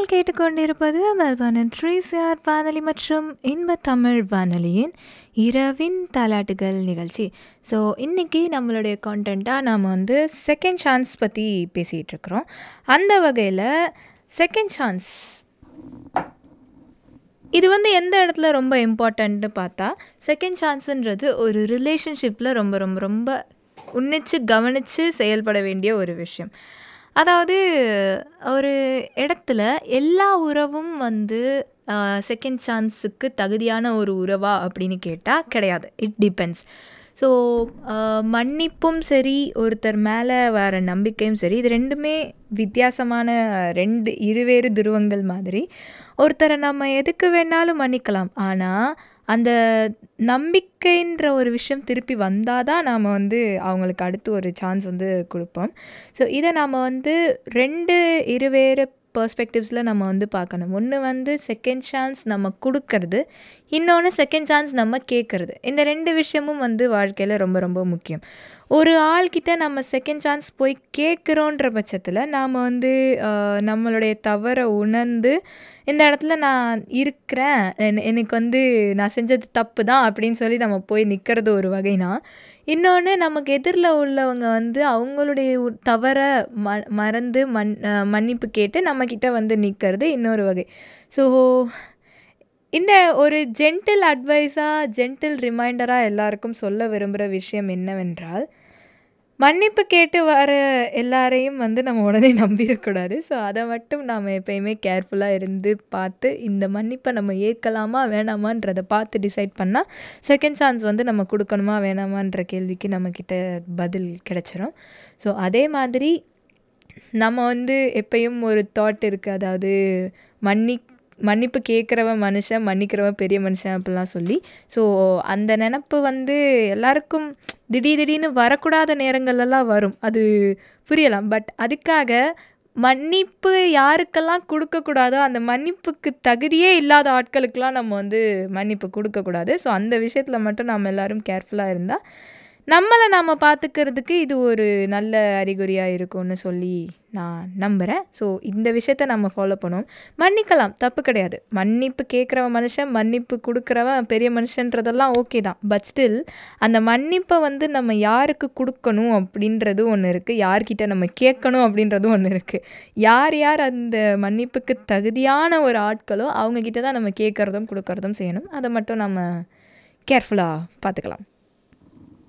கேட்டுக்கொண்டிருப்பது மெல்பர்னின் three CR வானொலி மற்றும் இன்ப தமிழ் வானொலியின் இரவின் தாலாட்டுகள் நிகழ்ச்சி ஸோ இன்றைக்கி நம்மளுடைய கான்டெண்ட்டாக நாம் வந்து செகண்ட் சான்ஸ் பற்றி பேசிகிட்டு இருக்கிறோம் அந்த வகையில் செகண்ட் சான்ஸ் இது வந்து எந்த இடத்துல ரொம்ப இம்பார்ட்டண்ட்டு பார்த்தா செகண்ட் சான்ஸுன்றது ஒரு ரிலேஷன்ஷிப்பில் ரொம்ப ரொம்ப ரொம்ப உன்னிச்சு கவனித்து செயல்பட வேண்டிய ஒரு விஷயம் அதாவது ஒரு இடத்துல எல்லா உறவும் வந்து செகண்ட் சான்ஸுக்கு தகுதியான ஒரு உறவா அப்படின்னு கேட்டால் கிடையாது இட் டிபெண்ட்ஸ் ஸோ மன்னிப்பும் சரி ஒருத்தர் மேலே வர நம்பிக்கையும் சரி இது ரெண்டுமே வித்தியாசமான ரெண்டு இருவேறு துருவங்கள் மாதிரி ஒருத்தரை நம்ம எதுக்கு வேணாலும் மன்னிக்கலாம் ஆனால் அந்த நம்பிக்கைன்ற ஒரு விஷயம் திருப்பி வந்தால் தான் நாம் வந்து அவங்களுக்கு அடுத்து ஒரு சான்ஸ் வந்து கொடுப்போம் ஸோ இதை நாம் வந்து ரெண்டு இருவேறு பர்ஸ்பெக்டிவ்ஸில் நம்ம வந்து பார்க்கணும் ஒன்று வந்து செகண்ட் சான்ஸ் நம்ம கொடுக்கறது இன்னொன்று செகண்ட் சான்ஸ் நம்ம கேட்குறது இந்த ரெண்டு விஷயமும் வந்து வாழ்க்கையில் ரொம்ப ரொம்ப முக்கியம் ஒரு ஆள்கிட்ட நம்ம செகண்ட் சான்ஸ் போய் கேட்குறோன்ற பட்சத்தில் நாம் வந்து நம்மளுடைய தவறை உணர்ந்து இந்த இடத்துல நான் இருக்கிறேன் எனக்கு வந்து நான் செஞ்சது தப்பு தான் அப்படின்னு சொல்லி நம்ம போய் நிற்கிறது ஒரு வகைனா இன்னொன்று நமக்கு எதிரில் உள்ளவங்க வந்து அவங்களுடைய தவறை ம மறந்து மன் மன்னிப்பு கேட்டு நம்மக்கிட்ட வந்து நிற்கிறது இன்னொரு வகை ஸோ இந்த ஒரு ஜென்டில் அட்வைஸாக ஜென்டில் ரிமைண்டராக எல்லாருக்கும் சொல்ல விரும்புகிற விஷயம் என்னவென்றால் மன்னிப்பு கேட்டு வர எல்லாரையும் வந்து நம்ம உடனே நம்பிடக்கூடாது ஸோ அதை மட்டும் நாம் எப்பயுமே கேர்ஃபுல்லாக இருந்து பார்த்து இந்த மன்னிப்பை நம்ம ஏற்கலாமா வேணாமான்றதை பார்த்து டிசைட் பண்ணால் செகண்ட் சான்ஸ் வந்து நம்ம கொடுக்கணுமா வேணாமான்ற கேள்விக்கு நம்மக்கிட்ட பதில் கிடச்சிரும் ஸோ அதே மாதிரி நம்ம வந்து எப்பயும் ஒரு தாட் இருக்குது அதாவது மன்னி மன்னிப்பு கேட்குறவன் மனுஷன் மன்னிக்கிறவன் பெரிய மனுஷன் அப்படிலாம் சொல்லி ஸோ அந்த நினப்பு வந்து எல்லாருக்கும் திடீர் திடீர்னு வரக்கூடாத நேரங்கள்லாம் வரும் அது புரியலாம் பட் அதுக்காக மன்னிப்பு யாருக்கெல்லாம் கொடுக்கக்கூடாதோ அந்த மன்னிப்புக்கு தகுதியே இல்லாத ஆட்களுக்கெல்லாம் நம்ம வந்து மன்னிப்பு கொடுக்கக்கூடாது ஸோ அந்த விஷயத்தில் மட்டும் நம்ம எல்லோரும் கேர்ஃபுல்லாக இருந்தால் நம்மளை நாம் பார்த்துக்கிறதுக்கு இது ஒரு நல்ல அறிகுறியாக இருக்கும்னு சொல்லி நான் நம்புகிறேன் ஸோ இந்த விஷயத்த நம்ம ஃபாலோ பண்ணுவோம் மன்னிக்கலாம் தப்பு கிடையாது மன்னிப்பு கேட்குறவன் மனுஷன் மன்னிப்பு கொடுக்குறவன் பெரிய மனுஷன்றதெல்லாம் ஓகே தான் பட் ஸ்டில் அந்த மன்னிப்பை வந்து நம்ம யாருக்கு கொடுக்கணும் அப்படின்றது ஒன்று இருக்குது யார்கிட்ட நம்ம கேட்கணும் அப்படின்றதும் ஒன்று இருக்குது யார் யார் அந்த மன்னிப்புக்கு தகுதியான ஒரு ஆட்களோ அவங்கக்கிட்ட தான் நம்ம கேட்குறதும் கொடுக்கறதும் செய்யணும் அதை மட்டும் நம்ம கேர்ஃபுல்லாக பார்த்துக்கலாம்